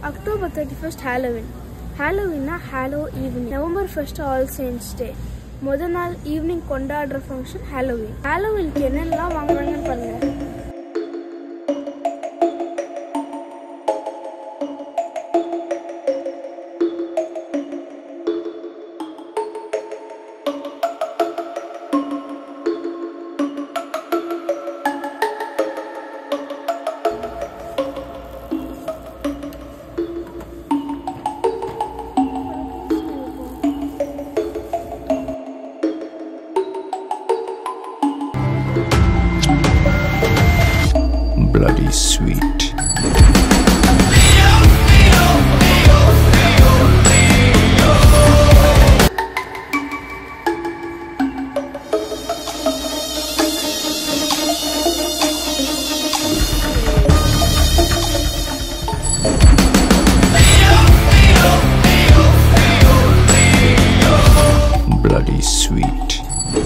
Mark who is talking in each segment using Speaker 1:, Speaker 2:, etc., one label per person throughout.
Speaker 1: October thirty first Halloween ஹாலோவின்னா hallow evening November first all change day முத நாள் evening கொண்டாடுற ஃபங்க்ஷன் ஹாலோவின் ஹாலோவின்க்கு என்னென்னலாம் வாங்குறாங்கன்னு பாருங்க
Speaker 2: bloody sweet. Bloody sweet.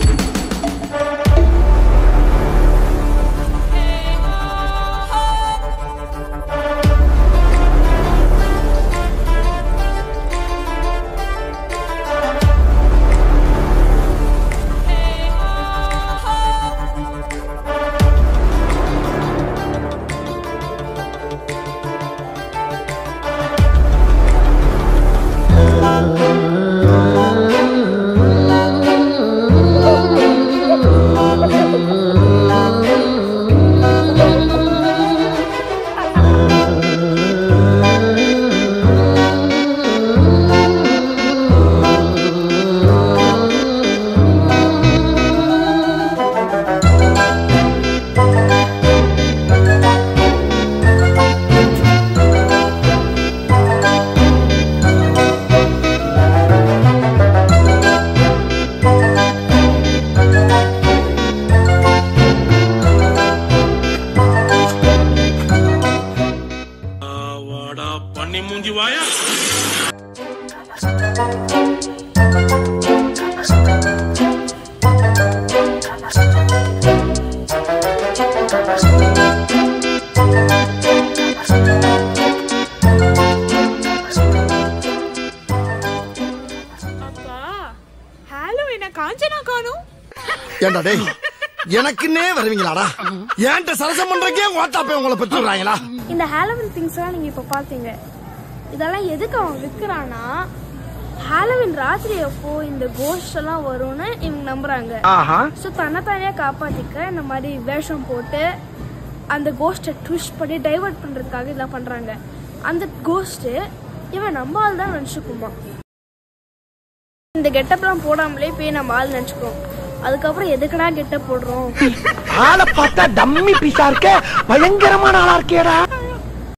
Speaker 3: வாடா பண்ணி மூஞ்சி வாயா
Speaker 4: அப்பா ஹாலோவின காஞ்சனா காணும்
Speaker 5: ஏண்டா டேய் எனக்குன்னே வருவீங்களாடா ஏன்ட்ட சரசம் பண்றக்கே ஓட்டாப்பே உங்களை பெற்றுறாங்களா
Speaker 1: இந்த ஹாலோவின் திங்ஸ் எல்லாம் நீங்க இப்ப பாத்தீங்க இதெல்லாம் எதுக்கு அவன் விற்கிறான்னா ஹாலோவின் ராத்திரி அப்போ இந்த கோஷ்ட் எல்லாம் வரும்னு இவங்க நம்புறாங்க
Speaker 5: ஆஹா
Speaker 1: ஸோ தன்னைத்தானே காப்பாத்திக்க இந்த மாதிரி வேஷம் போட்டு அந்த கோஸ்ட்டை ட்விஸ்ட் பண்ணி டைவர்ட் பண்றதுக்காக இதெல்லாம் பண்றாங்க அந்த கோஸ்ட் இவன் நம்ம ஆள் தான் நினச்சிக்குமா இந்த கெட்டப்லாம் போடாமலே போய் நம்ம ஆள் நினச்சிக்கிறோம் அதுக்கப்புறம் எதுக்குடா கெட்டப் போடுறோம்
Speaker 6: ஆளை பார்த்தா டம்மி பீஸா இருக்க பயங்கரமான ஆளா இருக்கேடா